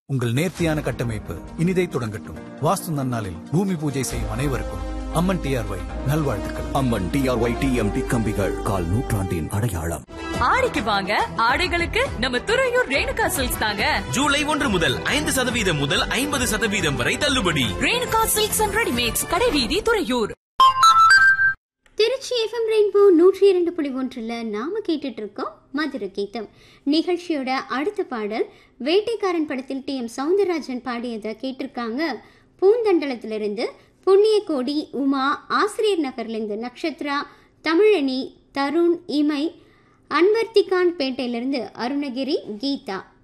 உங்கள் நேர்த்தியான கட்டமைப்பு இனிதை தொடங்கட்டும் வாஸ்து நன்னாளில் பூமி பூஜை செய்யும் அனைவருக்கும் அம்மன் டிஆர்ஒய் நல்வாழ்த்துக்கள் அம்மன் டிஆர்ஒய் டிஎம்டி கம்பிகள் கால் நூற்றாண்டின் அடையாளம் ஆடிக்கு வாங்க ஆடைகளுக்கு நம்ம துறையூர் ரேணுகா சில்க்ஸ் தாங்க ஜூலை ஒன்று முதல் ஐந்து சதவீதம் முதல் ஐம்பது சதவீதம் வரை தள்ளுபடி ரேணுகா சில்க்ஸ் அண்ட் ரெடிமேட்ஸ் கடைவீதி துறையூர் திருச்சி எஃப்எம் ரெயின்போ நூற்றி இரண்டு புள்ளி ஒன்றில் நாம கேட்டுட்டு இருக்கோம் மதுர கீதம் நிகழ்ச்சியோட அடுத்த பாடல் வேட்டைக்காரன் படத்தில் டி எம் சவுந்தரராஜன் பாடியதை கேட்டிருக்காங்க பூந்தண்டலத்திலிருந்து புண்ணியகோடி உமா ஆசிரியர் நகர்லேருந்து நக்ஷத்ரா தமிழனி தருண் இமை அன்வர்த்திகான் பேட்டையிலிருந்து அருணகிரி கீதா